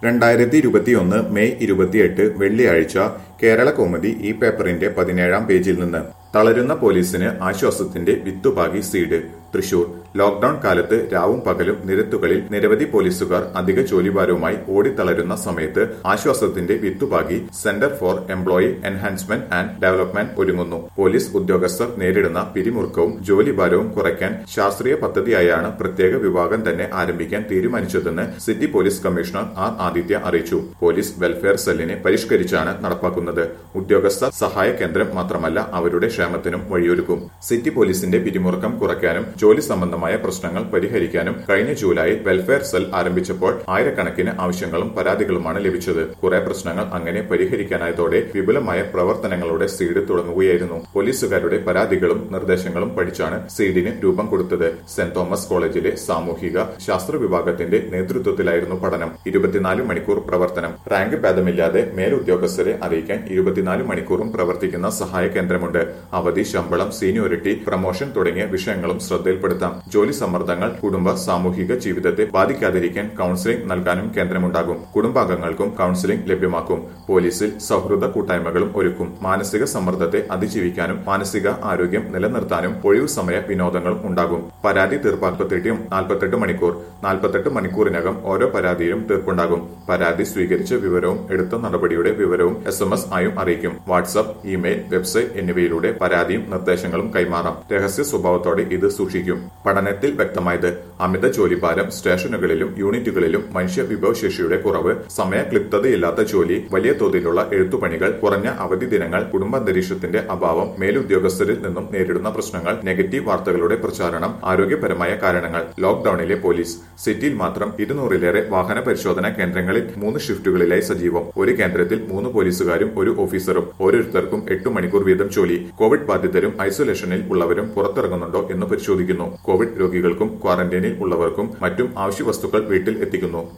രണ്ടായിരത്തി ഇരുപത്തിയൊന്ന് മെയ് ഇരുപത്തിയെട്ട് വെള്ളിയാഴ്ച കേരള കൗമുദി ഈ പേപ്പറിന്റെ പതിനേഴാം പേജിൽ നിന്ന് തളരുന്ന പോലീസിന് ആശ്വാസത്തിന്റെ വിത്തുപാകി സീഡ് തൃശൂർ ലോക്ഡൌൺ കാലത്ത് രാവും പകലും നിരത്തുകളിൽ നിരവധി പോലീസുകാർ അധിക ജോലിഭാരവുമായി ഓടിത്തളരുന്ന സമയത്ത് ആശ്വാസത്തിന്റെ വിത്തുപാകി centre for employee enhancement and development ഒരുങ്ങുന്നു പോലീസ് ഉദ്യോഗസ്ഥർ നേരിടുന്ന പിരിമുറുക്കവും ജോലിഭാരവും കുറയ്ക്കാൻ ശാസ്ത്രീയ പദ്ധതിയായാണ് പ്രത്യേക വിഭാഗം തന്നെ ആരംഭിക്കാൻ തീരുമാനിച്ചതെന്ന് city police commissioner R Aditya അറിയിച്ചു പോലീസ് വെൽഫെയർ സെല്ലിനെ പരിഷ്കരിച്ചാണ് നടപ്പാക്കുന്നത് ഉദ്യോഗസ്ഥ സഹായ കേന്ദ്രം മാത്രമല്ല അവരുടെ ക്ഷേമത്തിനും വഴിയൊരുക്കും സിറ്റി പോലീസിന്റെ പിരിമുറുക്കം കുറയ്ക്കാനും ജോലി സംബന്ധമായ പ്രശ്നങ്ങൾ പരിഹരിക്കാനും കഴിഞ്ഞ ജൂലൈയിൽ വെൽഫെയർ സെൽ ആരംഭിച്ചപ്പോൾ ആയിരക്കണക്കിന് ആവശ്യങ്ങളും പരാതികളുമാണ് ലഭിച്ചത് കുറെ പ്രശ്നങ്ങൾ അങ്ങനെ പരിഹരിക്കാനായതോടെ വിപുലമായ പ്രവർത്തനങ്ങളുടെ സീഡ് തുടങ്ങുകയായിരുന്നു പോലീസുകാരുടെ പരാതികളും നിർദ്ദേശങ്ങളും പഠിച്ചാണ് സീഡിന് രൂപം കൊടുത്തത് സെന്റ് തോമസ് കോളേജിലെ സാമൂഹിക ശാസ്ത്ര വിഭാഗത്തിന്റെ നേതൃത്വത്തിലായിരുന്നു പഠനം ഇരുപത്തിനാല് മണിക്കൂർ പ്രവർത്തനം റാങ്ക് ഭേദമില്ലാതെ മേലുദ്യോഗസ്ഥരെ അറിയിക്കാൻ ഇരുപത്തിനാല് മണിക്കൂറും പ്രവർത്തിക്കുന്ന സഹായ കേന്ദ്രമുണ്ട് അവധി ശമ്പളം സീനിയോറിറ്റി പ്രമോഷൻ തുടങ്ങിയ വിഷയങ്ങളും ശ്രദ്ധയിൽപ്പെടുത്താം ജോലി സമ്മർദ്ദങ്ങൾ കുടുംബ സാമൂഹിക ജീവിതത്തെ ബാധിക്കാതിരിക്കാൻ കൌൺസിലിംഗ് നൽകാനും കേന്ദ്രമുണ്ടാകും കുടുംബാംഗങ്ങൾക്കും കൌൺസിലിംഗ് ലഭ്യമാക്കും പോലീസിൽ സൗഹൃദ കൂട്ടായ്മകളും ഒരുക്കും മാനസിക സമ്മർദ്ദത്തെ അതിജീവിക്കാനും മാനസിക ആരോഗ്യം നിലനിർത്താനും ഒഴിവു സമയ വിനോദങ്ങളും ഉണ്ടാകും പരാതി തീർപ്പാക്കത്തെട്ടിയും നാൽപ്പത്തെട്ട് മണിക്കൂർ നാൽപ്പത്തെട്ട് മണിക്കൂറിനകം ഓരോ പരാതിയിലും തീർപ്പുണ്ടാകും പരാതി സ്വീകരിച്ച വിവരവും എടുത്ത നടപടിയുടെ വിവരവും എസ് എം എസ് ആയും അറിയിക്കും വാട്സ്ആപ്പ് ഇമെയിൽ വെബ്സൈറ്റ് എന്നിവയിലൂടെ പരാതിയും നിർദ്ദേശങ്ങളും കൈമാറാം രഹസ്യ സ്വഭാവത്തോടെ ഇത് സൂക്ഷിക്കും പഠനത്തിൽ വ്യക്തമായത് അമിത ജോലിഭാരം സ്റ്റേഷനുകളിലും യൂണിറ്റുകളിലും മനുഷ്യ വിഭവശേഷിയുടെ കുറവ് സമയ ക്ലിപ്തതയില്ലാത്ത ജോലി വലിയ തോതിലുള്ള എഴുത്തുപണികൾ കുറഞ്ഞ അവധി ദിനങ്ങൾ കുടുംബാന്തരീക്ഷത്തിന്റെ അഭാവം മേലുദ്യോഗസ്ഥരിൽ നിന്നും നേരിടുന്ന പ്രശ്നങ്ങൾ നെഗറ്റീവ് വാർത്തകളുടെ പ്രചാരണം ആരോഗ്യപരമായ കാരണങ്ങൾ ലോക്ഡൌണിലെ പോലീസ് സിറ്റിയിൽ മാത്രം ഇരുന്നൂറിലേറെ വാഹന പരിശോധനാ കേന്ദ്രങ്ങളിൽ മൂന്ന് ഷിഫ്റ്റുകളിലായി സജീവം ഒരു കേന്ദ്രത്തിൽ മൂന്ന് പോലീസുകാരും ഒരു ഓഫീസറും ഓരോരുത്തർക്കും എട്ട് മണിക്കൂർ വീതം ജോലി കോവിഡ് ബാധിതരും ഐസൊലേഷനിൽ ഉള്ളവരും പുറത്തിറങ്ങുന്നുണ്ടോ എന്ന് പരിശോധിക്കുന്നു കോവിഡ് രോഗികൾക്കും ക്വാറന്റൈനിൽ ഉള്ളവർക്കും മറ്റും ആവശ്യ വസ്തുക്കൾ വീട്ടിൽ എത്തിക്കുന്നു